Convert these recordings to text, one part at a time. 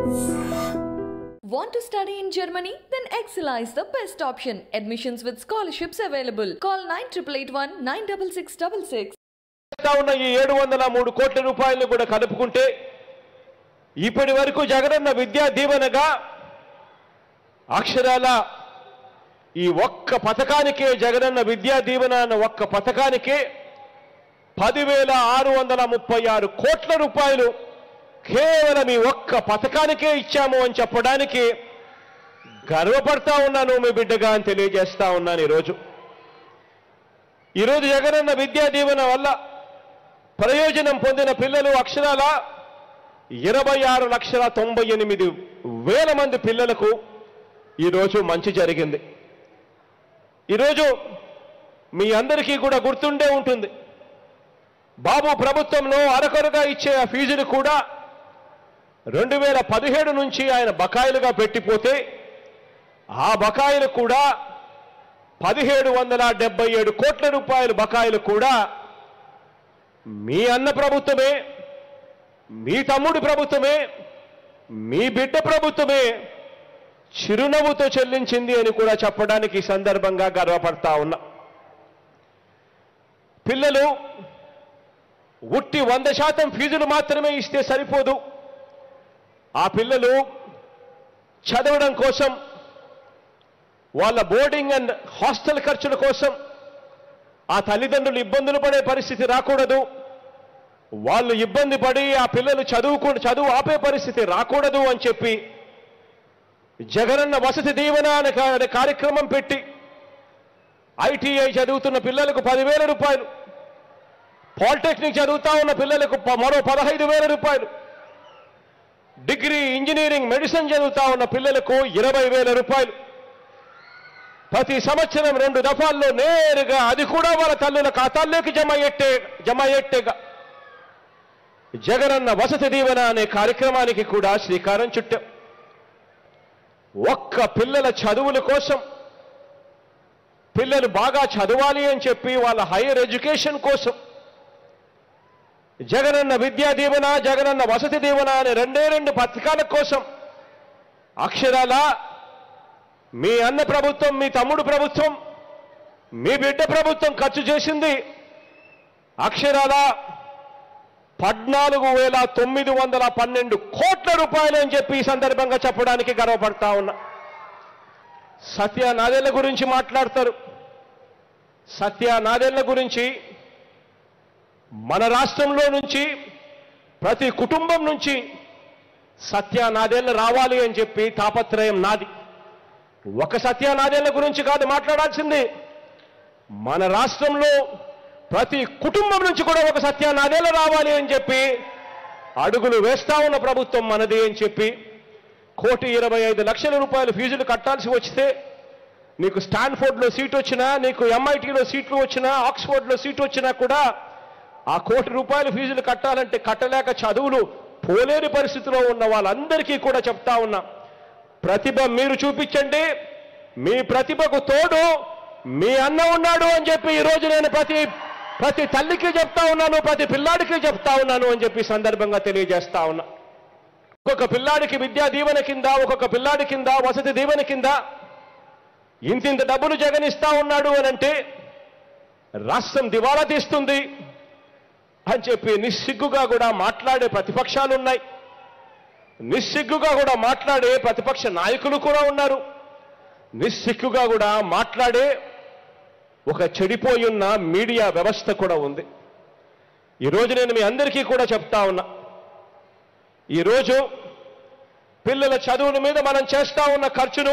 Want to study in Germany? Then Excella is the best option. Admissions with scholarships available. Call 9881 96666. చేస్తా ఉన్న ఈ ఏడు వందల మూడు కోట్ల రూపాయలను కూడా కలుపుకుంటే ఇప్పటి వరకు జగనన్న విద్యా దీవెనగా అక్షరాల ఈ ఒక్క పథకానికే జగనన్న విద్యా దీవెన అన్న ఒక్క పథకానికే పదివేల ఆరు వందల ముప్పై ఆరు కోట్ల రూపాయలు కేవలం ఈ ఒక్క పథకానికే ఇచ్చాము అని చెప్పడానికి గర్వపడతా ఉన్నాను మీ బిడ్డగా అని తెలియజేస్తా ఉన్నాను ఈరోజు ఈరోజు జగనన్న విద్యా దీవెన వల్ల ప్రయోజనం పొందిన పిల్లలు అక్షరాల ఇరవై ఆరు లక్షల తొంభై ఎనిమిది వేల మంది పిల్లలకు ఈరోజు మంచి జరిగింది ఈరోజు మీ అందరికీ కూడా గుర్తుండే ఉంటుంది బాబు ప్రభుత్వంలో అరకొరగా ఇచ్చే ఆ ఫీజులు కూడా రెండు వేల పదిహేడు నుంచి ఆయన బకాయిలుగా పెట్టిపోతే ఆ బకాయిలు కూడా పదిహేడు వందల డెబ్బై ఏడు కోట్ల రూపాయల బకాయిలు కూడా మీ అన్న ప్రభుత్వమే మీ తమ్ముడి ప్రభుత్వమే మీ బిడ్డ ప్రభుత్వమే చిరునవ్వుతో చెల్లించింది అని కూడా చెప్పడానికి ఈ సందర్భంగా గర్వపడతా ఉన్నా పిల్లలు ఉట్టి వంద శాతం ఫీజులు మాత్రమే ఇస్తే సరిపోదు ఆ పిల్లలు చదవడం కోసం వాళ్ళ బోర్డింగ్ అండ్ హాస్టల్ ఖర్చుల కోసం ఆ తల్లిదండ్రులు ఇబ్బందులు పడే పరిస్థితి రాకూడదు వాళ్ళు ఇబ్బంది పడి ఆ పిల్లలు చదువుకు చదువు ఆపే పరిస్థితి రాకూడదు అని చెప్పి జగనన్న వసతి దీవెన అనే కా- అనే కార్యక్రమం పెట్టి ఐటీఐ చదువుతున్న పిల్లలకు పదివేల రూపాయలు పాలిటెక్నిక్ చదువుతా ఉన్న పిల్లలకు ప- మరో పదహైదు వేల రూపాయలు డిగ్రీ ఇంజనీరింగ్ మెడిసిన్ చదువుతా ఉన్న పిల్లలకు ఇరవై వేల రూపాయలు ప్రతి సంవత్సరం రెండు దఫాల్లో నేరుగా అది కూడా వాళ్ళ తల్లుల ఖాతాల్లోకి జమ అయ్యేట్టే జమ అయ్యేట్టేగా జగనన్న వసతి దీవెన అనే కార్యక్రమానికి కూడా శ్రీకారం చుట్టాం ఒక్క పిల్లల చదువుల కోసం పిల్లలు బాగా చదవాలి అని చెప్పి వాళ్ళ హైయర్ ఎడ్యుకేషన్ కోసం జగనన్న విద్యా దీవెన జగనన్న వసతి దీవెన అనే రెండే రెండు పథకాల కోసం అక్షరాల మీ అన్న ప్రభుత్వం మీ తమ్ముడు ప్రభుత్వం మీ బిడ్డ ప్రభుత్వం ఖర్చు చేసింది అక్షరాల పద్నాలుగు వేల తొమ్మిది వందల పన్నెండు కోట్ల రూపాయలు అని చెప్పి ఈ సందర్భంగా చెప్పడానికి గర్వపడతా ఉన్నా సత్య నాదేళ్ల గురించి మాట్లాడతారు సత్య నాదేళ్ల గురించి మన రాష్ట్రంలో నుంచి ప్రతి కుటుంబం నుంచి సత్య నాదేళ్ల రావాలి అని చెప్పి తాపత్రయం నాది ఒక సత్య నాదేళ్ల గురించి కాదు మాట్లాడాల్సింది మన రాష్ట్రంలో ప్రతి కుటుంబం నుంచి కూడా ఒక సత్య నాదేళ్ల రావాలి అని చెప్పి అడుగులు వేస్తా ఉన్న ప్రభుత్వం మనది అని చెప్పి కోటి ఇరవై ఐదు లక్షల రూపాయల ఫీజులు కట్టాల్సి వస్తే నీకు స్టాన్ఫోర్డ్లో సీట్ వచ్చినా నీకు ఎంఐటీలో సీట్లు వచ్చినా ఆక్స్ఫోర్డ్లో సీట్ వచ్చినా కూడా ఆ కోటి రూపాయల ఫీజులు కట్టాలంటే కట్టలేక చదువులు పోలేని పరిస్థితిలో ఉన్న వాళ్ళందరికీ కూడా చెప్తా ఉన్నా ప్రతిభ మీరు చూపించండి మీ ప్రతిభకు తోడు మీ అన్న ఉన్నాడు అని చెప్పి ఈరోజు నేను ప్రతి ప్రతి తల్లికి చెప్తా ఉన్నాను ప్రతి పిల్లాడికి చెప్తా ఉన్నాను అని చెప్పి ఈ సందర్భంగా తెలియజేస్తా ఉన్నా ఒక్కొక్క పిల్లాడికి విద్యా దీవెన కింద ఒక్కొక్క పిల్లాడి కింద వసతి దీవెన కింద ఇంతింత డబ్బులు జగనిస్తా ఉన్నాడు అని అంటే రాష్ట్రం దివాలా తీస్తుంది అని చెప్పి నిస్సిగ్గుగా కూడా మాట్లాడే ప్రతిపక్షాలు ఉన్నాయి నిస్సిగ్గుగా కూడా మాట్లాడే ప్రతిపక్ష నాయకులు కూడా ఉన్నారు నిస్సిగ్గుగా కూడా మాట్లాడే ఒక చెడిపోయి ఉన్న మీడియా వ్యవస్థ కూడా ఉంది ఈరోజు నేను మీ అందరికీ కూడా చెప్తా ఉన్నా ఈరోజు పిల్లల చదువుల మీద మనం చేస్తా ఉన్న ఖర్చును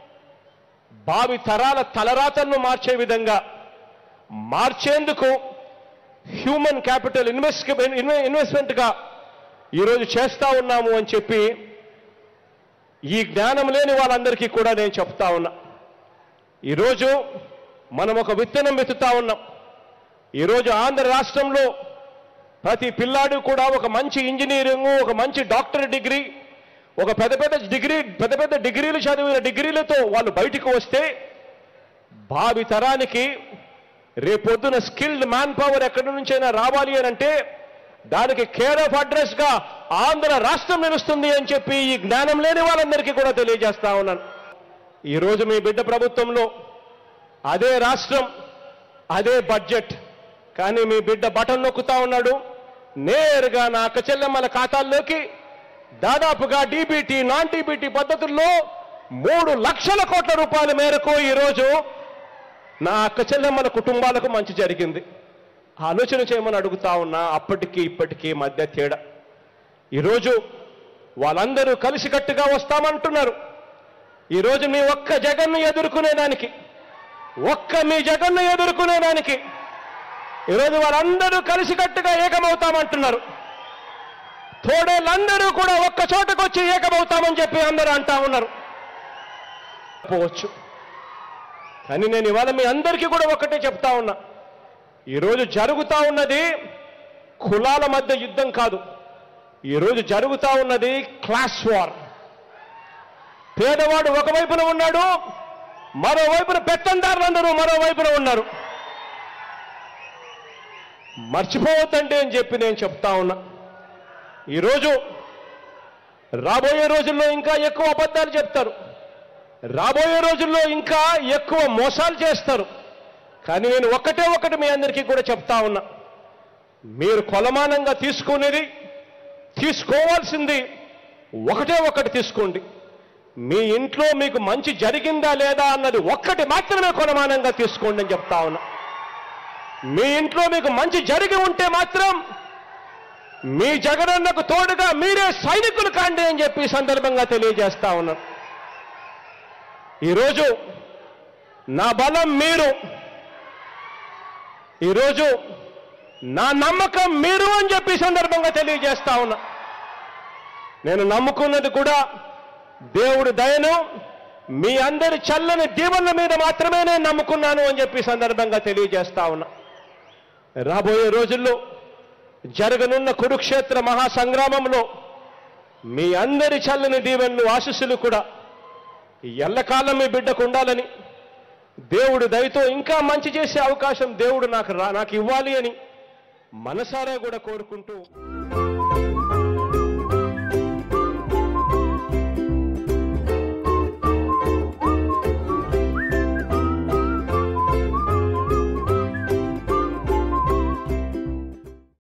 భావి తరాల తలరాతలను మార్చే విధంగా మార్చేందుకు హ్యూమన్ క్యాపిటల్ ఇన్వెస్ట్ ఇన్వెస్ట్మెంట్గా ఈరోజు చేస్తా ఉన్నాము అని చెప్పి ఈ జ్ఞానం లేని వాళ్ళందరికీ కూడా నేను చెప్తా ఉన్నా ఈరోజు మనం ఒక విత్తనం వెతుతా ఉన్నాం ఈరోజు ఆంధ్ర రాష్ట్రంలో ప్రతి పిల్లాడు కూడా ఒక మంచి ఇంజనీరింగ్ ఒక మంచి డాక్టర్ డిగ్రీ ఒక పెద్ద పెద్ద డిగ్రీ పెద్ద పెద్ద డిగ్రీలు చదివిన డిగ్రీలతో వాళ్ళు బయటకు వస్తే భావి తరానికి రేపొద్దున స్కిల్డ్ మ్యాన్ పవర్ ఎక్కడి నుంచైనా రావాలి అని అంటే దానికి కేర్ ఆఫ్ అడ్రస్ గా ఆంధ్ర రాష్ట్రం నిలుస్తుంది అని చెప్పి ఈ జ్ఞానం లేని వాళ్ళందరికీ కూడా తెలియజేస్తా ఉన్నాను ఈరోజు మీ బిడ్డ ప్రభుత్వంలో అదే రాష్ట్రం అదే బడ్జెట్ కానీ మీ బిడ్డ బటన్ నొక్కుతా ఉన్నాడు నేరుగా నా అక్క చెల్లెమ్మల ఖాతాల్లోకి దాదాపుగా డీబీటీ నాన్ డీబీటీ పద్ధతుల్లో మూడు లక్షల కోట్ల రూపాయల మేరకు ఈరోజు నా అక్క చెల్లెమ్మల కుటుంబాలకు మంచి జరిగింది ఆలోచన చేయమని అడుగుతా ఉన్నా అప్పటికి ఇప్పటికీ మధ్య తేడా ఈరోజు వాళ్ళందరూ కలిసికట్టుగా వస్తామంటున్నారు ఈరోజు మీ ఒక్క జగన్ను ఎదుర్కొనేదానికి ఒక్క మీ జగన్ను ఎదుర్కొనేదానికి ఈరోజు వాళ్ళందరూ కలిసికట్టుగా ఏకమవుతామంటున్నారు తోడేళ్ళందరూ కూడా ఒక్క చోటకు వచ్చి ఏకమవుతామని చెప్పి అందరూ అంటా ఉన్నారు పోవచ్చు కానీ నేను ఇవాళ మీ అందరికీ కూడా ఒకటే చెప్తా ఉన్నా ఈరోజు జరుగుతా ఉన్నది కులాల మధ్య యుద్ధం కాదు ఈరోజు జరుగుతా ఉన్నది క్లాస్ వార్ పేదవాడు ఒకవైపున ఉన్నాడు మరోవైపున పెత్తందారులందరూ మరోవైపున ఉన్నారు మర్చిపోవద్దండి అని చెప్పి నేను చెప్తా ఉన్నా ఈరోజు రాబోయే రోజుల్లో ఇంకా ఎక్కువ అబద్ధాలు చెప్తారు రాబోయే రోజుల్లో ఇంకా ఎక్కువ మోసాలు చేస్తారు కానీ నేను ఒకటే ఒకటి మీ అందరికీ కూడా చెప్తా ఉన్నా మీరు కొలమానంగా తీసుకునేది తీసుకోవాల్సింది ఒకటే ఒకటి తీసుకోండి మీ ఇంట్లో మీకు మంచి జరిగిందా లేదా అన్నది ఒక్కటి మాత్రమే కొలమానంగా తీసుకోండి అని చెప్తా ఉన్నా మీ ఇంట్లో మీకు మంచి జరిగి ఉంటే మాత్రం మీ జగనన్నకు తోడుగా మీరే సైనికులు కాండి అని చెప్పి ఈ సందర్భంగా తెలియజేస్తా ఉన్నాను ఈరోజు నా బలం మీరు ఈరోజు నా నమ్మకం మీరు అని చెప్పి ఈ సందర్భంగా తెలియజేస్తా ఉన్నా నేను నమ్ముకున్నది కూడా దేవుడి దయను మీ అందరి చల్లని దీవెనల మీద మాత్రమే నేను నమ్ముకున్నాను అని చెప్పి ఈ సందర్భంగా తెలియజేస్తా ఉన్నా రాబోయే రోజుల్లో జరగనున్న కురుక్షేత్ర మహాసంగ్రామంలో మీ అందరి చల్లని దీవెనలు ఆశీస్సులు కూడా ఎల్లకాలం మీ బిడ్డకు ఉండాలని దేవుడు దయతో ఇంకా మంచి చేసే అవకాశం దేవుడు నాకు రా నాకు ఇవ్వాలి అని మనసారా కూడా కోరుకుంటూ